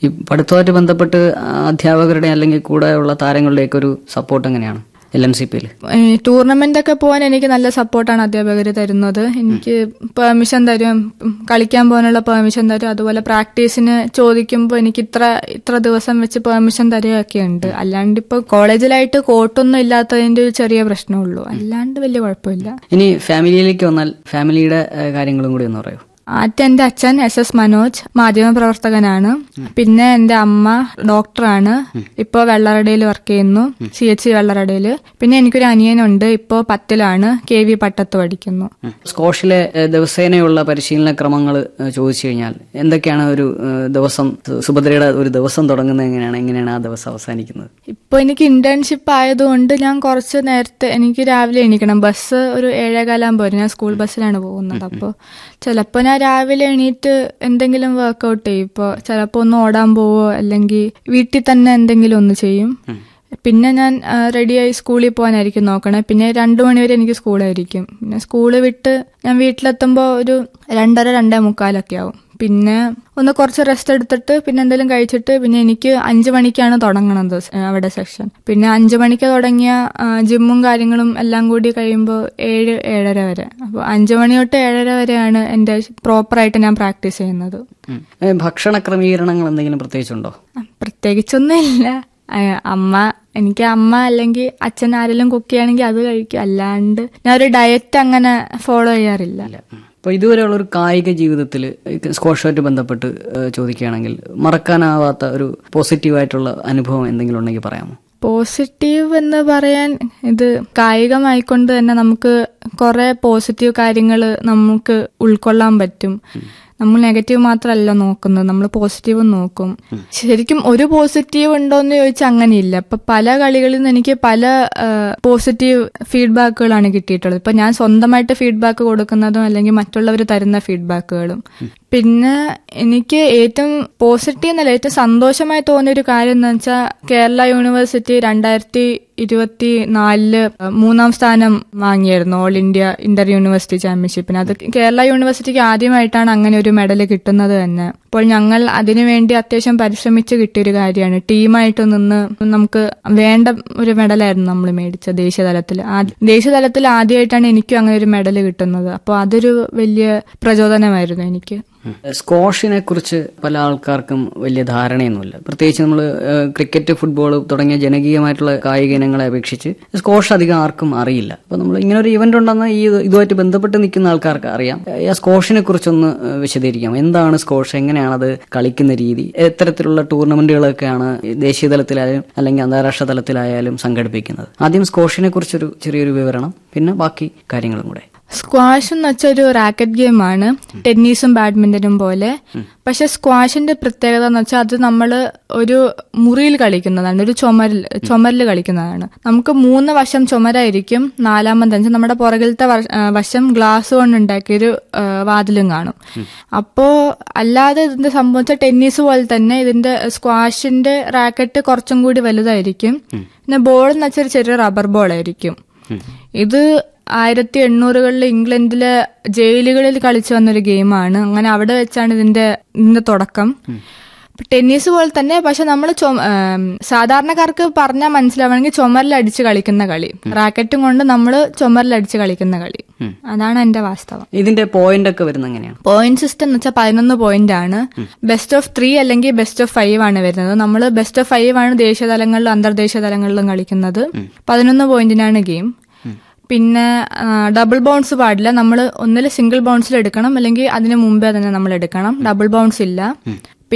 ഈ പഠിത്തമായിട്ട് ബന്ധപ്പെട്ട് അധ്യാപകരുടെ അല്ലെങ്കിൽ കൂടെയുള്ള താരങ്ങളുടെയൊക്കെ ഒരു സപ്പോർട്ട് എങ്ങനെയാണ് എൽ എൻ സി പിയിൽ ടൂർണമെന്റ് ഒക്കെ പോകാൻ എനിക്ക് നല്ല സപ്പോർട്ടാണ് അധ്യാപകർ തരുന്നത് എനിക്ക് പെർമിഷൻ തരും ഉം, കളിക്കാൻ പോകാനുള്ള പെർമിഷൻ തരും അതുപോലെ പ്രാക്ടീസിന് ചോദിക്കുമ്പോൾ എനിക്ക് ഇത്ര ഇത്ര ദിവസം വെച്ച് പെർമിഷൻ തരികയൊക്കെ ഉണ്ട് അല്ലാണ്ട് ഇപ്പൊ കോളേജിലായിട്ട് കോട്ടൊന്നും ഇല്ലാത്തതിന്റെ ഒരു ചെറിയ പ്രശ്നമുള്ളൂ അല്ലാണ്ട് വലിയ കുഴപ്പമില്ല ഇനി ഫാമിലിയിലേക്ക് വന്നാൽ ഫാമിലിയുടെ ഏഹ്, കാര്യങ്ങളും കൂടി ഒന്ന് പറയൂ ആദ്യം എന്റെ അച്ഛൻ എസ് എസ് മനോജ് മാധ്യമപ്രവർത്തകനാണ് പിന്നെ എന്റെ അമ്മ ഡോക്ടറാണ് ഇപ്പോ വെള്ളറടയിൽ വർക്ക് ചെയ്യുന്നു സി എച്ച് സി വെള്ളറടയിൽ പിന്നെ എനിക്കൊരു അനിയനുണ്ട് ഇപ്പോ പത്തിലാണ് കെ വി പട്ടത്ത് പഠിക്കുന്നു സ്കോഷിലെ ഏഹ്, ദിവസേനയുള്ള പരിശീലന ക്രമങ്ങൾ ചോദിച്ചു കഴിഞ്ഞാൽ എന്തൊക്കെയാണ് ഒരു ഏഹ്, ദിവസം സു- സുഭദ്രയുടെ ഒരു ദിവസം തുടങ്ങുന്നത് എങ്ങനെയാണ് എങ്ങനെയാണ് ആ ദിവസം അവസാനിക്കുന്നത് ഇപ്പൊ എനിക്ക് ഇന്റേൺഷിപ്പ് ആയതുകൊണ്ട് ഞാൻ കുറച്ച് നേരത്തെ എനിക്ക് രാവിലെ എണീക്കണം ബസ് ഒരു ഏഴേകാലാകുമ്പോൾ വരും ഞാൻ സ്കൂൾ ബസ്സിലാണ് പോകുന്നത് അപ്പോൾ ചിലപ്പോൾ ഞാൻ രാവിലെ എണീറ്റ് എന്തെങ്കിലും വർക്കൗട്ട് ചെയ്യും ഇപ്പോൾ ചിലപ്പോൾ ഒന്ന് ഓടാൻ പോവോ അല്ലെങ്കിൽ വീട്ടിൽ തന്നെ എന്തെങ്കിലും ഒന്ന് ചെയ്യും പിന്നെ ഞാൻ ആ, റെഡിയായി സ്കൂളിൽ പോകാനായിരിക്കും നോക്കണേ പിന്നെ രണ്ടു മണിവരെ എനിക്ക് സ്കൂളായിരിക്കും പിന്നെ സ്കൂള് വിട്ട് ഞാൻ വീട്ടിലെത്തുമ്പോൾ ഒരു രണ്ടര രണ്ടേ മുക്കാലൊക്കെ ആവും പിന്നെ ഒന്ന് കുറച്ച് റെസ്റ്റ് എടുത്തിട്ട് പിന്നെ എന്തെങ്കിലും കഴിച്ചിട്ട് പിന്നെ എനിക്ക് അഞ്ചു മണിക്കാണ് തുടങ്ങണത് സ്- അവിടെ സെക്ഷൻ പിന്നെ അഞ്ചു മണിക്ക് തുടങ്ങിയ ആ, ജിമ്മും കാര്യങ്ങളും എല്ലാം കൂടി കഴിയുമ്പോൾ ഏഴ് ഏഴര വരെ അപ്പോൾ അഞ്ചു മണി തൊട്ട് ഏഴര വരെയാണ് എൻ്റെ പ്രോപ്പറായിട്ട് ഞാൻ പ്രാക്ടീസ് ചെയ്യുന്നത് ഉം. ഏഹ്, ഭക്ഷണ ക്രമീകരണങ്ങൾ എന്തെങ്കിലും പ്രത്യേകിച്ചുണ്ടോ ആ, പ്രത്യേകിച്ചൊന്നുമില്ല ആ, അമ്മ എനിക്ക് അമ്മ അല്ലെങ്കിൽ അച്ഛൻ ആരെങ്കിലും കുക്ക് ചെയ്യുകയാണെങ്കിൽ അത് കഴിക്കും അല്ലാണ്ട് ഞാൻ ഒരു ഡയറ്റ് അങ്ങനെ ഫോളോ ചെയ്യാറില്ല അപ്പോൾ ഇതുവരെയുള്ള ഒരു കായിക ജീവിതത്തിൽ സ്കോഷുമായിട്ട് ബന്ധപ്പെട്ട് ഏഹ്, ചോദിക്കുകയാണെങ്കിൽ മറക്കാനാവാത്ത ഒരു പോസിറ്റീവായിട്ടുള്ള അനുഭവം എന്തെങ്കിലും ഉണ്ടെങ്കിൽ പറയാമോ പോസിറ്റീവ് എന്ന് പറയാൻ ഇത് കായികമായിക്കൊണ്ട് തന്നെ നമുക്ക് കുറെ പോസിറ്റീവ് കാര്യങ്ങൾ നമുക്ക് ഉൾക്കൊള്ളാൻ പറ്റും നമ്മൾ നെഗറ്റീവ് മാത്രമല്ല നോക്കുന്നത് നമ്മൾ പോസിറ്റീവും നോക്കും ശരിക്കും ഒരു പോസിറ്റീവ് ഉണ്ടോ എന്ന് ചോദിച്ചാൽ അങ്ങനെയില്ല ഇപ്പൊ പല കളികളിൽ നിന്ന് എനിക്ക് പല പോസിറ്റീവ് ഫീഡ്ബാക്കുകളാണ് കിട്ടിയിട്ടുള്ളത് ഇപ്പൊ ഞാൻ സ്വന്തമായിട്ട് ഫീഡ്ബാക്ക് കൊടുക്കുന്നതും അല്ലെങ്കിൽ മറ്റുള്ളവർ തരുന്ന ഫീഡ്ബാക്കുകളും പിന്നെ എനിക്ക് ഏറ്റവും പോസിറ്റീവ് എന്നല്ല ഏറ്റവും സന്തോഷമായി തോന്നിയ ഒരു കാര്യം എന്ന് വെച്ചാൽ കേരള യൂണിവേഴ്സിറ്റി രണ്ടായിരത്തി ഇരുപത്തി നാലില് മൂന്നാം സ്ഥാനം വാങ്ങിയായിരുന്നു ഓൾ ഇന്ത്യ ഇന്റർ യൂണിവേഴ്സിറ്റി ചാമ്പ്യൻഷിപ്പിന് അത് കേരള യൂണിവേഴ്സിറ്റിക്ക് ആദ്യമായിട്ടാണ് അങ്ങനെ ഒരു മെഡൽ കിട്ടുന്നത് തന്നെ അപ്പോൾ ഞങ്ങൾ അതിനുവേണ്ടി അത്യാവശ്യം പരിശ്രമിച്ച് കിട്ടിയൊരു കാര്യമാണ് ടീമായിട്ട് നിന്ന് നമുക്ക് വേണ്ട ഒരു മെഡലായിരുന്നു നമ്മൾ മേടിച്ചത് ദേശീയതലത്തിൽ ദേശീയ തലത്തിൽ ആദ്യമായിട്ടാണ് എനിക്കും അങ്ങനെ ഒരു മെഡൽ കിട്ടുന്നത് അപ്പോൾ അതൊരു വലിയ പ്രചോദനമായിരുന്നു എനിക്ക് സ്ക്വാഷിനെ കുറിച്ച് പല ആൾക്കാർക്കും വലിയ ധാരണയൊന്നുമില്ല പ്രത്യേകിച്ച് നമ്മൾ ക്രിക്കറ്റ് ഫുട്ബോൾ തുടങ്ങിയ ജനകീയമായിട്ടുള്ള കായിക ഇനങ്ങളെ അപേക്ഷിച്ച് സ്ക്വാഷ് അധികം ആർക്കും അറിയില്ല അപ്പൊ നമ്മൾ ഇങ്ങനെ ഒരു ഇവന്റ് ഉണ്ടെന്ന് ഈ ഇതുമായിട്ട് ബന്ധപ്പെട്ട് നിൽക്കുന്ന ആൾക്കാർക്ക് അറിയാം ഈ സ്ക്വാഷിനെ കുറിച്ചൊന്ന് ഏഹ്, വിശദീകരിക്കാം എന്താണ് സ്ക്വാഷ് എങ്ങനെയാണ് അത് കളിക്കുന്ന രീതി എത്തരത്തിലുള്ള ടൂർണമെന്റുകളൊക്കെയാണ് ഈ ദേശീയ തലത്തിലായാലും അല്ലെങ്കിൽ അന്താരാഷ്ട്ര തലത്തിലായാലും സംഘടിപ്പിക്കുന്നത് ആദ്യം സ്ക്വാഷിനെ കുറിച്ചൊരു ചെറിയൊരു വിവരണം പിന്നെ ബാക്കി കാര്യങ്ങളും കൂടെ സ്ക്വാഷ് എന്ന് വെച്ചാൽ ഒരു റാക്കറ്റ് ഗെയിമാണ് ടെന്നീസും ബാഡ്മിന്റനും പോലെ പക്ഷെ സ്ക്വാഷിന്റെ പ്രത്യേകത എന്ന് വെച്ചാൽ അത് നമ്മൾ ഒരു മുറിയിൽ കളിക്കുന്നതാണ് ഒരു ചുമരിൽ ചുമരിൽ കളിക്കുന്നതാണ് നമുക്ക് മൂന്ന് വശം ചുമരായിരിക്കും നാലാമത്തെ വെച്ചാൽ നമ്മുടെ പുറകിലത്തെ വ- ആ, വശം ഗ്ലാസ് കൊണ്ട് ഉണ്ടാക്കിയൊരു ആ, വാതിലും കാണും അപ്പോ അല്ലാതെ ഇതിന്റെ സംഭവിച്ച ടെന്നീസ് പോലെ തന്നെ ഇതിന്റെ സ്ക്വാഷിന്റെ റാക്കറ്റ് കുറച്ചും കൂടി വലുതായിരിക്കും പിന്നെ ബോൾ എന്ന് വെച്ചാൽ ഒരു ചെറിയ റബ്ബർ ബോൾ ആയിരിക്കും ഇത് ആയിരത്തി എണ്ണൂറുകളിൽ ഇംഗ്ലണ്ടിലെ ജയിലുകളിൽ കളിച്ചു വന്നൊരു ഗെയിമാണ് അങ്ങനെ അവിടെ വെച്ചാണ് ഇതിന്റെ ഇതിന്റെ തുടക്കം ഇപ്പൊ ടെന്നീസ് പോലെ തന്നെ പക്ഷെ നമ്മൾ സാധാരണക്കാർക്ക് പറഞ്ഞാൽ മനസ്സിലാവണമെങ്കിൽ ചുമരിലടിച്ച് കളിക്കുന്ന കളി റാക്കറ്റും കൊണ്ട് നമ്മൾ ചുമരിലടിച്ച് കളിക്കുന്ന കളി അതാണ് എന്റെ വാസ്തവം ഇതിന്റെ പോയിന്റ് ഒക്കെ വരുന്നത് എങ്ങനെയാണ് പോയിന്റ് സിസ്റ്റം എന്ന് വെച്ചാൽ പതിനൊന്ന് പോയിന്റ് ആണ് ബെസ്റ്റ് ഓഫ് ത്രീ അല്ലെങ്കിൽ ബെസ്റ്റ് ഓഫ് ഫൈവ് ആണ് വരുന്നത് നമ്മൾ ബെസ്റ്റ് ഓഫ് ഫൈവ് ആണ് ദേശീയ തലങ്ങളിലും അന്തർദേശീയ തലങ്ങളിലും കളിക്കുന്നത് പതിനൊന്ന് പോയിന്റിനാണ് ഗെയിം പിന്നെ ഡബിൾ ബൗൺസ് പാടില്ല നമ്മൾ ഒന്നിൽ സിംഗിൾ ബൗൺസിൽ എടുക്കണം അല്ലെങ്കിൽ അതിന് മുമ്പേ തന്നെ നമ്മൾ എടുക്കണം ഡബിൾ ബൗൺസ് ഇല്ല